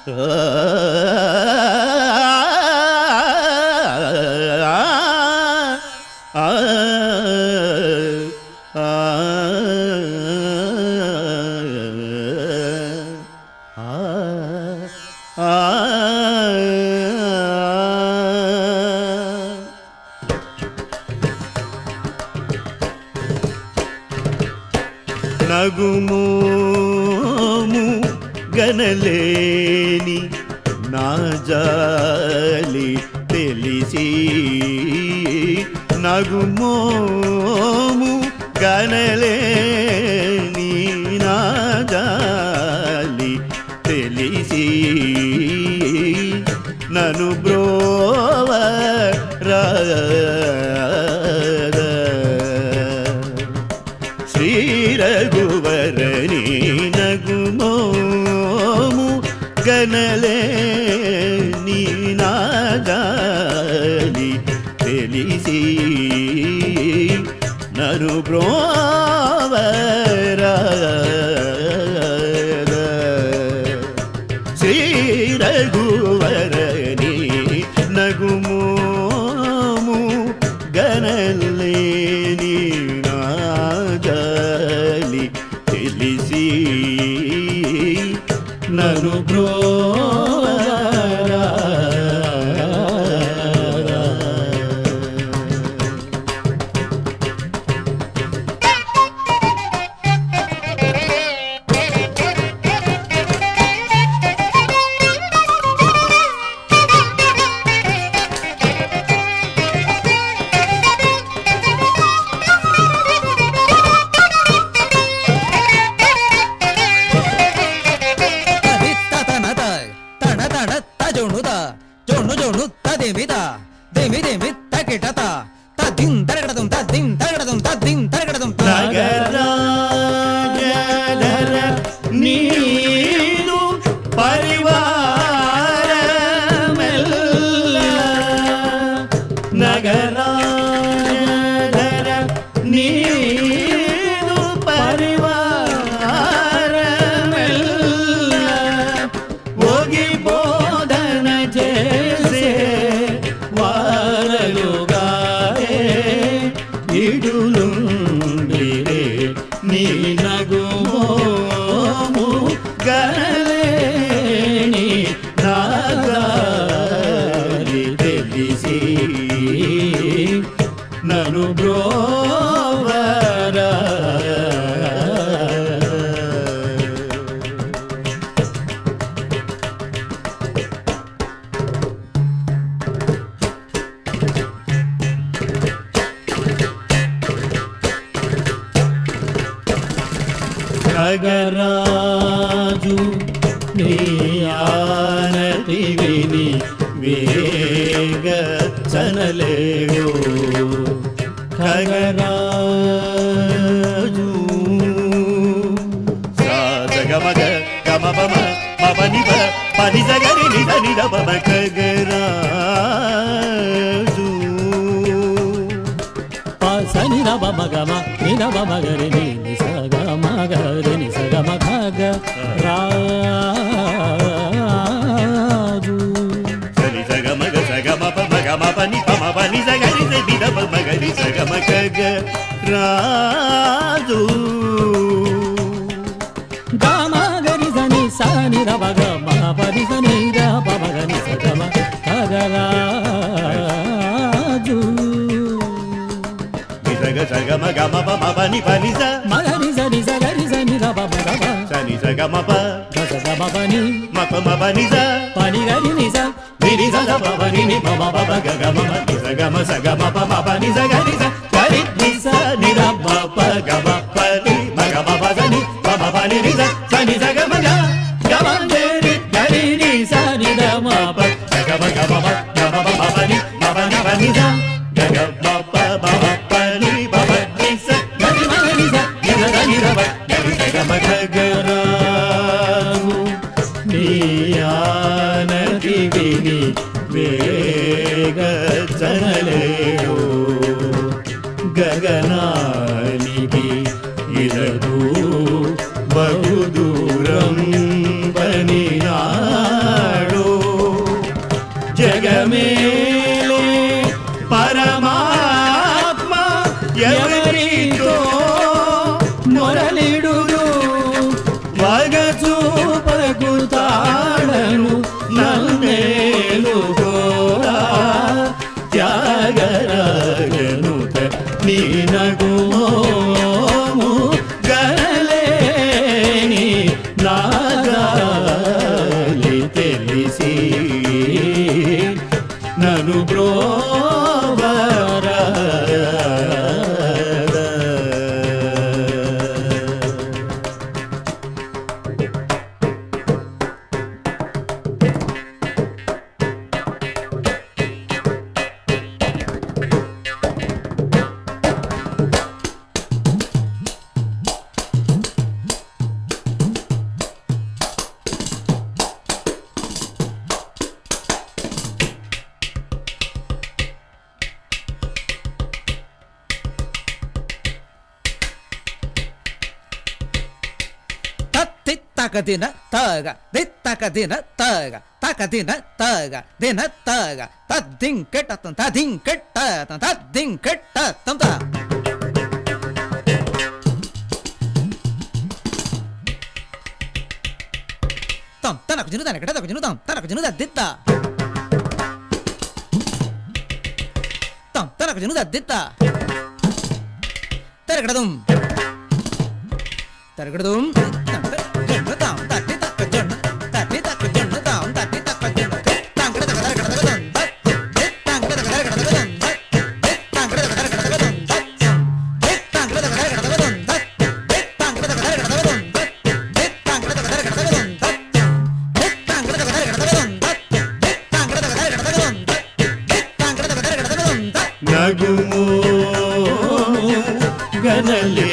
నగుమోము గనలేని నా జాలి తెలిసి నగుమోము గనలేని నా జాలి తెలిసి నను బ్రోవ శ్రీ రఘువరణి నగుమోము గనలే నీ నాదాలి తెలిసి నరు బ్రోవర శ్రీ రఘువరణి నగుమోము గనలేని నాగలి తెలిసి నను బ్రోవరా తదిత్త తనత తణ తణ తజుణుత జుణు జుణు తదిమిత దిమి దిమి తకిటత తదిం తరగడదం తదిం తరగడదం తదిం తరగడదం నగరాజధర నీను పరివారమెల్ల నగరాజధర నీను పరివారమెల్ల ఒగి బోధన చేసే వారలుగారే ఇడులుండిరే నీ నగుమోము గనలేని నాగాలి తెలిసి నను బ్రోవరా ఖగరాజు నీ ఆనతి విని వేగ చనలేవు ఖగరాజు సాగమగ గమపమ మపనిప పని సగరి నిధ నిధ పమ ఖగరాజు సని రబ మగమ నిరబ మగరి ని నిసగ మగరి నిసగ మగ రాజు సరి సగమగ సగమ పమ గమ పని పమ పని సగరి నిధ పమ గరి సగమ ఖగ రాజు గమ గరి సని సని రబ గమ పరి సని రబ మగని సగమ కగరాజు నిసగ సగమ గమ పమ పని పని స మగరి సని సగరి సని రబ మగమ సని సగమ ప దశ గమ పని మప మప నిస పని గరి నిస నిరి స ప ప ని ని పమ ప ప గ గ మ మ ని స గ మ స గ మ ప మ ప ని స గ ని స గ రి ని స ని ర మ ప గ మ ప ని మ గ మ ప స ని ప మ ప ని రి స స ని స గ మ గ గ మ ని రి గ రి ని స ని ద మ ప స గ మ గ మ ప గ మ ప మ ప ని మ ప ని ప ని స గ గ మ ప మ మ ప ని ప ప ని స గ రి మ గ ని స ని ర ద ని ర ప గ రి స గ మ గ గ ర నీ ఆనతి విని వేగ చనలేడు గగనానికి ఇలదు బహుదూరం పని నా మేలే పరమాత్మ ఎవరితో మొరలిడును వగచూపకు తాళను నన్నేలు గోరా త్యాగరాజనుత నీ నగుమోము గనలేని నాగాలి తెలిసి నను బ్రోవరా తత్తి తకదిన తగ దిత్తకదిన తగ తకదిన తగ దిన తగ తద్దింకెట్టతం తదింకెట్టతం తద్దింకెట్టతం త తం తనకు జును తనకట తనకు జును తం తనకు జును దద్దిత్త తం తనకు జును దద్దిత్త తెరకడదుం తరగడదుం జొన్నదాం తట్టి తక్క జొన్న తట్టి తక్క జొన్నదాం తట్టి తక్క జొన్న తంకడ తక తరగడదగదం తంకడ తక తరగడదగదం తంకడ తక తరగడదగదం తంకడ తక తరగడదగదం తంకడ తక తరగడదగదం తంకడ తక తరగడదగదం తంకడ తక తరగడదగదం తంకడ తక తరగడదగదం తంకడ తక తరగడదగదం నగుమో గనలే